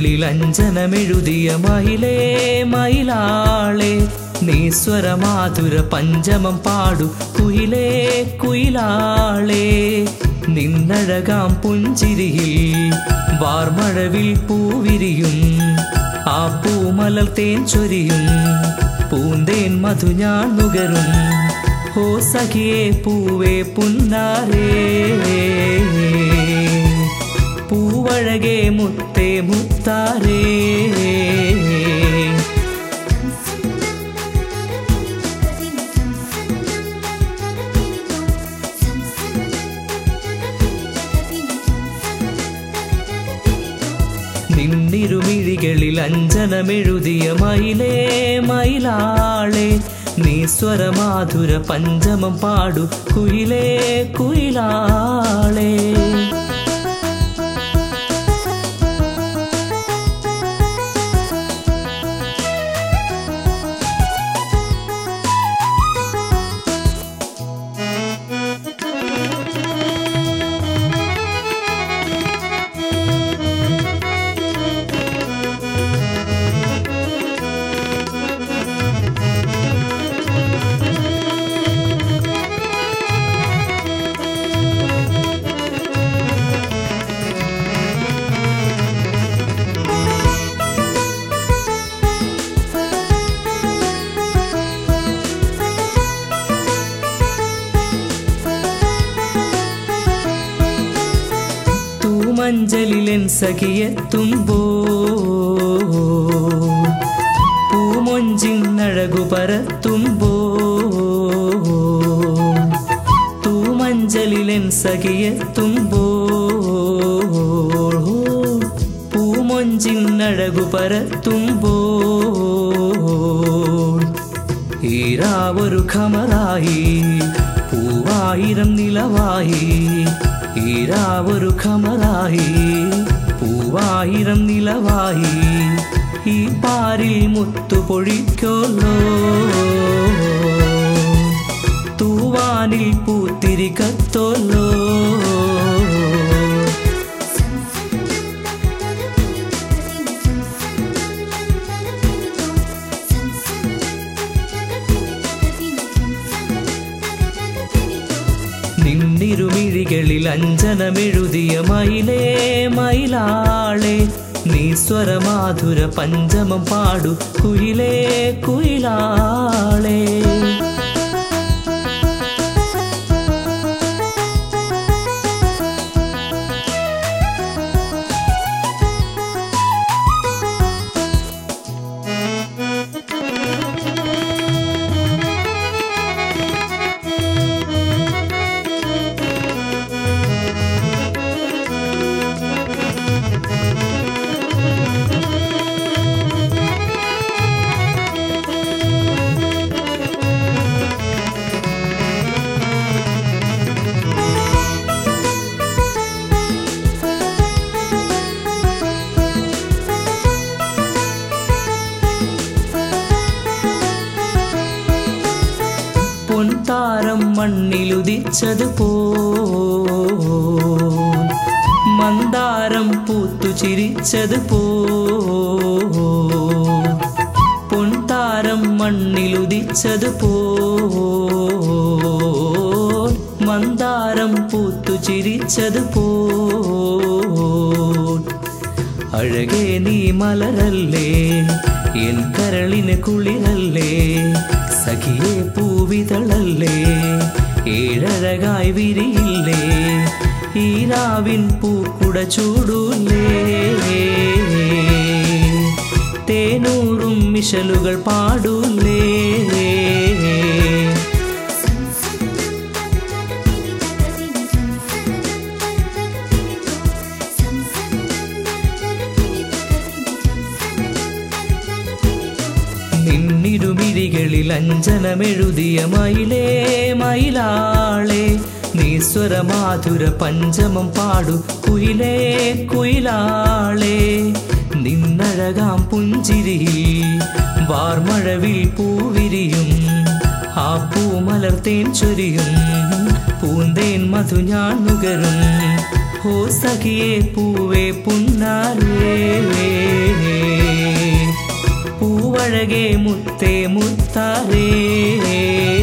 നിന്നിരുമിഴികളിൽ അഞ്ജനമെഴുതിയ മയിലേ മയിലാളെ നീ സ്വരമാധുര പഞ്ചമം പാടു കുയിലേ കുയിലാളെ നിന്നഴകാം പുഞ്ചിരിയിൽ വാർമഴവിൽ പൂവിരിയും ആ പൂമലർ തേൻ ചൊരിയും പൂന്തേൻ മധു ഞാൻ നുകരും ഹോ സഖിയേ പൂവേ പുന്നാരേ പൂവഴകേ മുത്തേ മുത്താരേ നിന്നിരുമിഴികളിൽ അഞ്ജനമെഴുതിയ മയിലേ മയിലാളെ നീ സ്വരമാധുര പഞ്ചമം പാടു കുയിലേ കുയിലാളെ തൂമഞ്ചലിലെൻ സഖിയെത്തുമ്പോ പൂമൊഞ്ചിന്നഴകു പരത്തുമ്പോ തൂമഞ്ചലിലെൻ സഖിയെത്തുമ്പോ പൂമൊഞ്ചിന്നഴകു പരത്തുമ്പോ ഈരാവൊരു ഖമറായി പൂവായിരം നിലവായി ഈരാവൊരു ഖമറായി പൂവായിരം നിലവായി ഈ പാരിൽ മുത്തു പൊഴിക്കോല്ലോ തൂവാനിൽ പൂത്തിരി കത്തോല്ലോ നിന്നിരുമിഴികളിൽ അഞ്ജനമെഴുതിയ മയിലേ മയിലാളെ നീ സ്വരമാധുര പഞ്ചമം പാടു കുയിലേ കുയിലാളെ പൊൻതാരം മണ്ണിലുദിച്ചത് പോ മന്ദാരം പൂത്തു ചിരിച്ചത് പോ പൊൻതാരം മണ്ണിലുദിച്ചത് പോ മന്ദാരം പൂത്തു ചിരിച്ചത് പോ അഴകേ നീ മലരല്ലേ എൻ കരളിന് കുളിരല്ലേ സഖിയെ പൂവിതളല്ലേ ഏഴഴകായി വിരിയില്ലേ ഈരാവിൻ പൂക്കുട ചൂടൂല്ലേ തേനൂറും മിഷലുകൾ പാടൂല്ലേ നിന്നിരുമിഴികളിൽ അഞ്ജനമെഴുതിയ മയിലേ മയിലാളെ നീ സ്വരമാധുര പഞ്ചമം പാടു കുയിലേ കുയിലാളെ നിന്നഴകാം പുഞ്ചിരിയിൽ വാർമഴവിൽ പൂവിരിയും ആ പൂമലർ തേൻ ചൊരിയും പൂന്തേൻ മധു ഞാൻ നുകരും ഓ സഖിയേ പൂവേ പുന്നാരേ പൂവഴകേ മുത്തേ മുത്താരേ